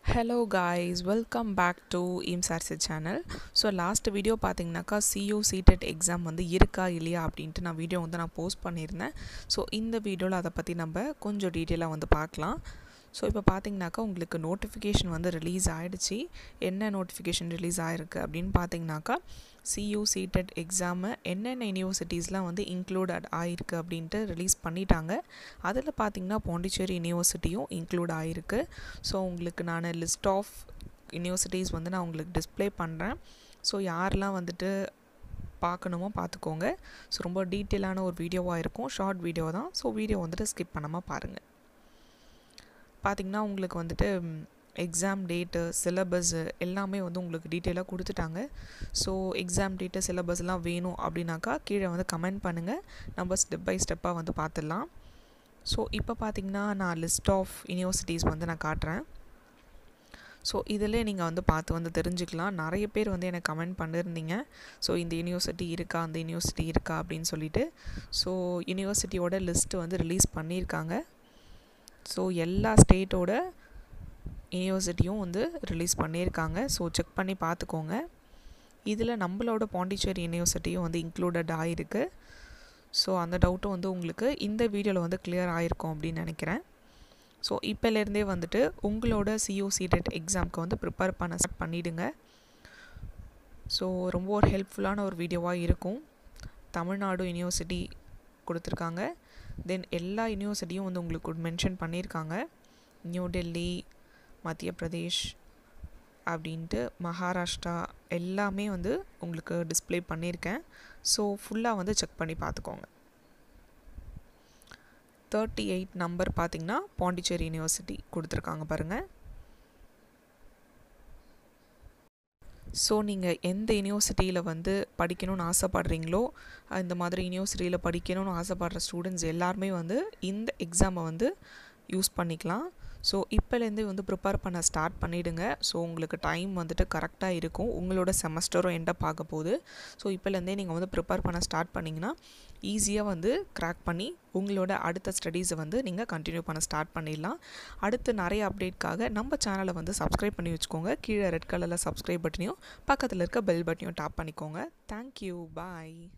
hello guys welcome back to இம்சார்சி channel so last video பார்த்தீங்கன்னாக்கா CUET exam வந்து இருக்கா இல்லையா அப்படின்ட்டு நான் வீடியோ வந்து நான் போஸ்ட் பண்ணியிருந்தேன் ஸோ இந்த வீடியோவில் அதை பற்றி நம்ம கொஞ்சம் டீட்டெயிலாக வந்து பார்க்கலாம் ஸோ இப்போ பார்த்தீங்கன்னாக்கா உங்களுக்கு நோட்டிஃபிகேஷன் வந்து ரிலீஸ் ஆகிடுச்சு என்ன நோட்டிஃபிகேஷன் ரிலீஸ் ஆகிருக்கு அப்படின்னு பார்த்தீங்கன்னாக்கா சியூ சீட்டட் எக்ஸாமு என்னென்ன யூனிவர்சிட்டிஸ்லாம் வந்து இன்க்ளூட் ஆகிருக்கு அப்படின்ட்டு ரிலீஸ் பண்ணிட்டாங்க அதில் பார்த்தீங்கன்னா பாண்டிச்சேரி யூனிவர்சிட்டியும் இன்க்ளூட் ஆகிருக்கு ஸோ உங்களுக்கு நான் லிஸ்ட் ஆஃப் யூனிவர்சிட்டிஸ் வந்து நான் உங்களுக்கு டிஸ்பிளே பண்ணுறேன் ஸோ யாரெல்லாம் வந்துட்டு பார்க்கணுமோ பார்த்துக்கோங்க ஸோ ரொம்ப டீட்டெயிலான ஒரு வீடியோவாக இருக்கும் ஷார்ட் வீடியோ தான் ஸோ வீடியோ வந்துட்டு ஸ்கிப் பண்ணாமல் பாருங்கள் பார்த்திங்கன்னா உங்களுக்கு வந்துட்டு எக்ஸாம் டேட்டு சிலபஸ்ஸு எல்லாமே வந்து உங்களுக்கு டீட்டெயிலாக கொடுத்துட்டாங்க ஸோ எக்ஸாம் டேட்டு சிலபஸ்லாம் வேணும் அப்படின்னாக்கா கீழே வந்து கமெண்ட் பண்ணுங்கள் நம்ம ஸ்டெப் பை ஸ்டெப்பாக வந்து பார்த்துடலாம் ஸோ இப்போ பார்த்திங்கன்னா நான் லிஸ்ட் ஆஃப் யூனிவர்சிட்டிஸ் வந்து நான் காட்டுறேன் ஸோ இதில் நீங்கள் வந்து பார்த்து வந்து தெரிஞ்சுக்கலாம் நிறைய பேர் வந்து எனக்கு கமெண்ட் பண்ணியிருந்தீங்க ஸோ இந்த யூனிவர்சிட்டி இருக்கா அந்த யூனிவர்சிட்டி இருக்கா அப்படின்னு சொல்லிட்டு ஸோ யூனிவர்சிட்டியோட லிஸ்ட்டு வந்து ரிலீஸ் பண்ணியிருக்காங்க ஸோ எல்லா ஸ்டேட்டோட யூனிவர்சிட்டியும் வந்து ரிலீஸ் பண்ணியிருக்காங்க ஸோ செக் பண்ணி பார்த்துக்கோங்க இதில் நம்மளோட பாண்டிச்சேரி யூனிவர்சிட்டியும் வந்து இன்க்ளூடட் ஆகிருக்கு ஸோ அந்த டவுட்டும் வந்து உங்களுக்கு இந்த வீடியோவில் வந்து கிளியர் ஆகிருக்கும் அப்படின்னு நினைக்கிறேன் ஸோ இப்போலேருந்தே வந்துட்டு உங்களோட சியூ சீடெட் எக்ஸாமுக்கு வந்து ப்ரிப்பேர் பண்ண ஸ்டார்ட் பண்ணிவிடுங்க ஸோ ரொம்ப ஒரு ஹெல்ப்ஃபுல்லான ஒரு வீடியோவாக இருக்கும் தமிழ்நாடு யூனிவர்சிட்டி கொடுத்துருக்காங்க தென் எல்லா யூனிவர்சிட்டியும் வந்து உங்களுக்கு மென்ஷன் பண்ணியிருக்காங்க நியூ டெல்லி மத்திய பிரதேஷ் அப்படின்ட்டு மகாராஷ்டிரா எல்லாமே வந்து உங்களுக்கு டிஸ்பிளே பண்ணியிருக்கேன் ஸோ ஃபுல்லாக வந்து செக் பண்ணி பார்த்துக்கோங்க தேர்ட்டி எயிட் நம்பர் பார்த்திங்கன்னா பாண்டிச்சேரி யூனிவர்சிட்டி கொடுத்துருக்காங்க பாருங்கள் ஸோ நீங்கள் எந்த யூனிவர்சிட்டியில் வந்து படிக்கணும்னு ஆசைப்படுறீங்களோ இந்த மாதிரி யூனிவர்சிட்டியில் படிக்கணும்னு ஆசைப்படுற ஸ்டூடெண்ட்ஸ் எல்லாருமே வந்து இந்த எக்ஸாமை வந்து யூஸ் பண்ணிக்கலாம் ஸோ இப்போலேருந்தே வந்து ப்ரிப்பேர் பண்ண ஸ்டார்ட் பண்ணிவிடுங்க ஸோ உங்களுக்கு டைம் வந்துட்டு கரெக்டாக இருக்கும் உங்களோட செமஸ்டரும் எண்டப் ஆக போகுது ஸோ இப்போலேருந்தே நீங்கள் வந்து ப்ரிப்பேர் பண்ண ஸ்டார்ட் பண்ணிங்கன்னா ஈஸியாக வந்து க்ராக் பண்ணி உங்களோட அடுத்த ஸ்டடீஸை வந்து நீங்கள் கண்டினியூ பண்ண ஸ்டார்ட் பண்ணிடலாம் அடுத்து நிறைய அப்டேட்காக நம்ம சேனலை வந்து சப்ஸ்கிரைப் பண்ணி வச்சுக்கோங்க கீழே ரெட் கலரில் சப்ஸ்கிரைப் பட்டனையும் பக்கத்தில் இருக்க பெல் பட்டனையும் டாப் பண்ணிக்கோங்க தேங்க்யூ பாய்